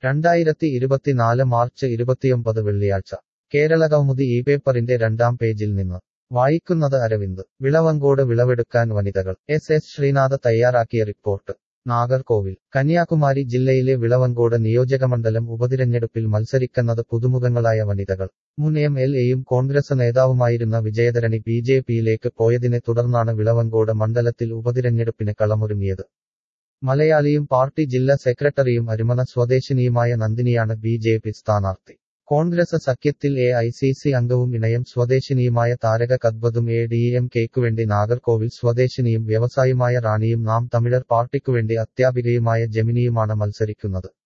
രണ്ടായിരത്തി ഇരുപത്തിനാല് മാർച്ച് ഇരുപത്തിയൊമ്പത് വെള്ളിയാഴ്ച കേരളകൗമുദി ഈ പേപ്പറിന്റെ രണ്ടാം പേജിൽ നിന്ന് വായിക്കുന്നത് അരവിന്ദ് വിളവങ്കോട് വിളവെടുക്കാൻ വനിതകൾ എസ് എസ് ശ്രീനാഥ് തയ്യാറാക്കിയ റിപ്പോർട്ട് നാഗർകോവിൽ കന്യാകുമാരി ജില്ലയിലെ വിളവങ്കോട് നിയോജകമണ്ഡലം ഉപതിരഞ്ഞെടുപ്പിൽ മത്സരിക്കുന്നത് പുതുമുഖങ്ങളായ വനിതകൾ മുൻ എം എൽ എയും കോൺഗ്രസ് നേതാവുമായിരുന്ന വിജയധരണി ബി ജെ പിയിലേക്ക് പോയതിനെ തുടർന്നാണ് വിളവങ്കോട് മണ്ഡലത്തിൽ ഉപതിരഞ്ഞെടുപ്പിന് കളമൊരുങ്ങിയത് മലയാളിയും പാർട്ടി ജില്ലാ സെക്രട്ടറിയും അരുമന സ്വദേശിനിയുമായ നന്ദിനിയാണ് ബി ജെ പി സ്ഥാനാർത്ഥി കോൺഗ്രസ് സഖ്യത്തിൽ എ ഐ സി സി അംഗവും ഇണയം സ്വദേശിനിയുമായ താരക കദ്ബതും എ ഡി എം കെക്കുവേണ്ടി നാഗർകോവിൽ സ്വദേശിനിയും വ്യവസായിയുമായ റാണിയും നാം തമിഴർ പാർട്ടിക്കുവേണ്ടി അത്യാപികയുമായ ജെമിനിയുമാണ് മത്സരിക്കുന്നത്